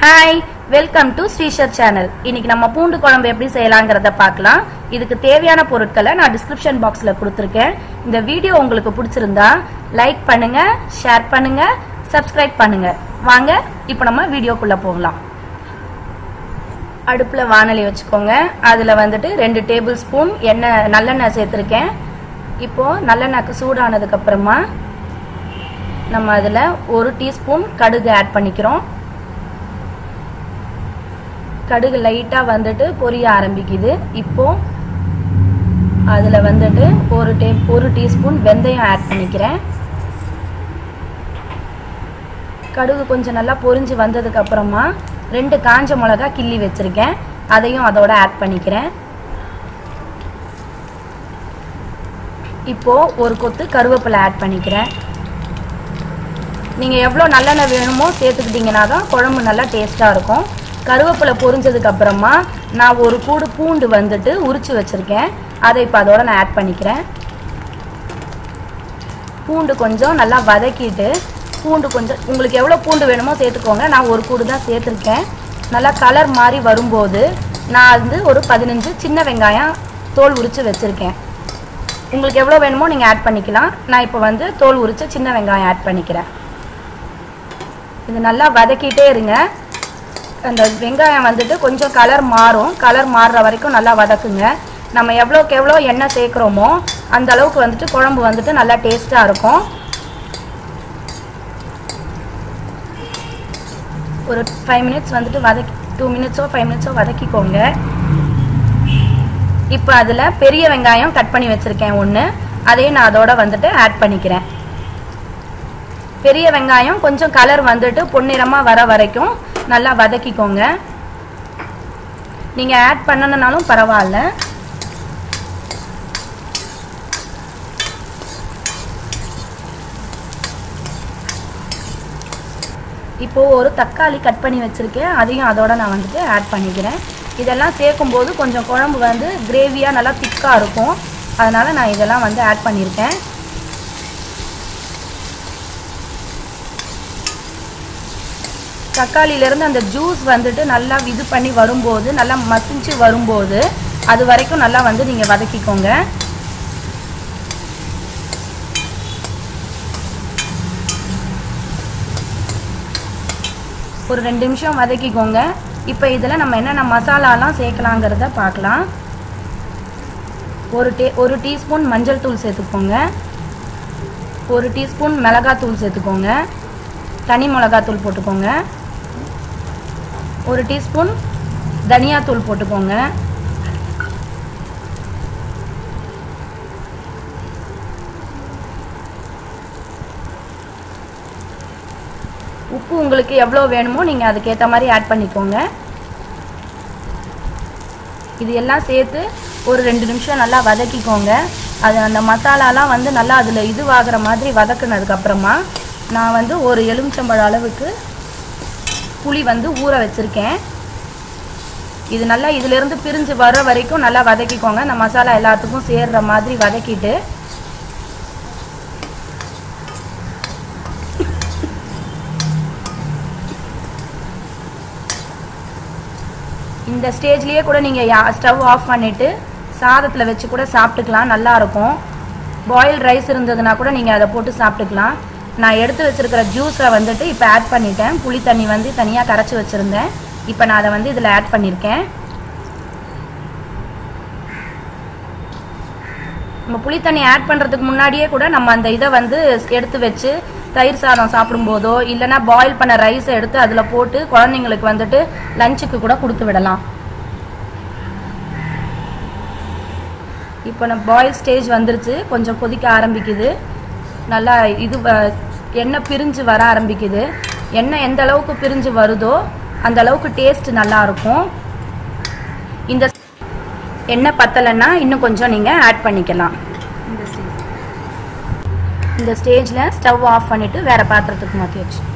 hi welcome to Srishar channel இன்னைக்கு நம்ம பூண்டு குழம்பு எப்படி செய்யலாங்கிறத பார்க்கலாம் இதுக்கு தேவையான பொருட்களை நான் டிஸ்கிரிப்ஷன் பாக்ஸ்ல கொடுத்துருக்கேன் இந்த வீடியோ உங்களுக்கு பிடிச்சிருந்தா லைக் பண்ணுங்க ஷேர் பண்ணுங்க சப்ஸ்கிரைப் பண்ணுங்க வாங்க இப்போ நம்ம வீடியோக்குள்ள போகலாம் அடுப்புல வானொலி வச்சுக்கோங்க அதுல வந்துட்டு ரெண்டு டேபிள் ஸ்பூன் எண்ணெய் நல்லெண்ணெய் சேர்த்துருக்கேன் இப்போ நல்லெண்ணெய்க்கு சூடானதுக்கு அப்புறமா நம்ம அதுல ஒரு டீஸ்பூன் கடுகு ஆட் பண்ணிக்கிறோம் கடுகு லைட்டா வந்துட்டு பொரிய ஆரம்பிக்குது இப்போ அதுல வந்துட்டு ஒரு டே ஒரு டீஸ்பூன் வெந்தயம் ஆட் பண்ணிக்கிறேன் கடுகு கொஞ்சம் நல்லா பொரிஞ்சு வந்ததுக்கு அப்புறமா ரெண்டு காஞ்ச மிளகா கிள்ளி வச்சிருக்கேன் அதையும் அதோட ஆட் பண்ணிக்கிறேன் இப்போ ஒரு கொத்து கருவேப்பிலை ஆட் பண்ணிக்கிறேன் நீங்கள் எவ்வளோ நல்லெண்ணெய் வேணுமோ சேர்த்துக்கிட்டிங்கன்னா தான் குழம்பு நல்லா டேஸ்ட்டாக இருக்கும் கருவேப்பிலை பொரிஞ்சதுக்கு அப்புறமா நான் ஒரு கூடு பூண்டு வந்துட்டு உரிச்சு வச்சுருக்கேன் அதை இப்போ அதோட நான் ஆட் பண்ணிக்கிறேன் பூண்டு கொஞ்சம் நல்லா வதக்கிட்டு பூண்டு கொஞ்சம் உங்களுக்கு எவ்வளோ பூண்டு வேணுமோ சேர்த்துக்கோங்க நான் ஒரு கூடு தான் சேர்த்துருக்கேன் நல்லா கலர் மாதிரி வரும்போது நான் வந்து ஒரு பதினஞ்சு சின்ன வெங்காயம் தோல் உரித்து வச்சுருக்கேன் உங்களுக்கு எவ்வளோ வேணுமோ நீங்கள் ஆட் பண்ணிக்கலாம் நான் இப்போ வந்து தோல் உரித்த சின்ன வெங்காயம் ஆட் பண்ணிக்கிறேன் இது நல்லா வதக்கிட்டே இருங்க அந்த வெங்காயம் வந்துட்டு கொஞ்சம் கலர் மாறும் கலர் மாறுற வரைக்கும் நல்லா வதக்குங்க நம்ம எவ்வளோக்கு எவ்வளோ எண்ணெய் சேர்க்குறோமோ அந்த அளவுக்கு வந்துட்டு குழம்பு வந்துட்டு நல்லா டேஸ்ட்டாக இருக்கும் ஒரு ஃபைவ் மினிட்ஸ் வந்துட்டு வதக்கி டூ மினிட்ஸோ ஃபைவ் மினிட்ஸோ வதக்கிக்கோங்க இப்போ அதில் பெரிய வெங்காயம் கட் பண்ணி வச்சுருக்கேன் ஒன்று அதையும் நான் அதோட வந்துட்டு ஆட் பண்ணிக்கிறேன் பெரிய வெங்காயம் கொஞ்சம் கலர் வந்துட்டு பொன்னிறமாக வர வரைக்கும் நல்லா வதக்கிக்கோங்க நீங்கள் ஆட் பண்ணணுனாலும் பரவாயில்ல இப்போ ஒரு தக்காளி கட் பண்ணி வச்சுருக்கேன் அதையும் அதோட நான் வந்துட்டு ஆட் பண்ணிக்கிறேன் இதெல்லாம் சேர்க்கும்போது கொஞ்சம் குழம்பு வந்து கிரேவியாக நல்லா திக்காக இருக்கும் அதனால் நான் இதெல்லாம் வந்து ஆட் பண்ணியிருக்கேன் தக்காளியிலேருந்து அந்த ஜூஸ் வந்துட்டு நல்லா இது பண்ணி வரும்போது நல்லா மசிஞ்சு வரும்போது அது வரைக்கும் நல்லா வந்து நீங்கள் வதக்கிக்கோங்க ஒரு ரெண்டு நிமிஷம் வதக்கிக்கோங்க இப்போ இதில் நம்ம என்னென்ன மசாலாலாம் சேர்க்கலாங்கிறத பார்க்கலாம் ஒரு டே ஒரு டீஸ்பூன் மஞ்சள் தூள் சேர்த்துக்கோங்க ஒரு டீஸ்பூன் மிளகாத்தூள் சேர்த்துக்கோங்க தனி மிளகாத்தூள் போட்டுக்கோங்க ஒரு டீஸ்பூன் தனியாத்தூள் போட்டுக்கோங்க உப்பு உங்களுக்கு எவ்வளோ வேணுமோ நீங்கள் அதுக்கேற்ற மாதிரி ஆட் பண்ணிக்கோங்க இது எல்லாம் சேர்த்து ஒரு ரெண்டு நிமிஷம் நல்லா வதக்கிக்கோங்க அது அந்த மசாலாலாம் வந்து நல்லா அதில் இதுவாகிற மாதிரி வதக்குனதுக்கப்புறமா நான் வந்து ஒரு எலுமிச்சம்பழம் அளவுக்கு புளி வந்து ஊற வச்சுருக்கேன் இது நல்லா இதிலேருந்து பிரிஞ்சு வர வரைக்கும் நல்லா வதக்கிக்கோங்க அந்த மசாலா எல்லாத்துக்கும் சேர்ற மாதிரி வதக்கிட்டு இந்த ஸ்டேஜ்லேயே கூட நீங்கள் ஸ்டவ் ஆஃப் பண்ணிவிட்டு சாதத்தில் வச்சு கூட சாப்பிட்டுக்கலாம் நல்லாயிருக்கும் பாயில் ரைஸ் இருந்ததுன்னா கூட நீங்கள் அதை போட்டு சாப்பிட்டுக்கலாம் நான் எடுத்து வச்சுருக்கிற ஜூஸை வந்துட்டு இப்போ ஆட் பண்ணிட்டேன் புளி தண்ணி வந்து தனியாக கரைச்சி வச்சுருந்தேன் இப்போ நான் அதை வந்து இதில் ஆட் பண்ணியிருக்கேன் நம்ம புளி தண்ணி ஆட் பண்ணுறதுக்கு முன்னாடியே கூட நம்ம அந்த இதை வந்து எடுத்து வச்சு தயிர் சாதம் சாப்பிடும்போதோ இல்லைனா பாயில் பண்ண ரைஸை எடுத்து அதில் போட்டு குழந்தைங்களுக்கு வந்துட்டு லஞ்சுக்கு கூட கொடுத்து விடலாம் இப்போ நம்ம பாயில் ஸ்டேஜ் வந்துருச்சு கொஞ்சம் கொதிக்க ஆரம்பிக்குது நல்லா இது எண்ணெய் பிரிஞ்சு வர ஆரம்பிக்குது எண்ணெய் எந்த அளவுக்கு பிரிஞ்சு வருதோ அந்த அளவுக்கு டேஸ்ட் நல்லா இருக்கும் இந்த எண்ணெய் பத்தலைன்னா இன்னும் கொஞ்சம் நீங்கள் ஆட் பண்ணிக்கலாம் இந்த ஸ்டேஜில் ஸ்டவ் ஆஃப் பண்ணிவிட்டு வேறு பாத்திரத்துக்கு மாற்றி வச்சு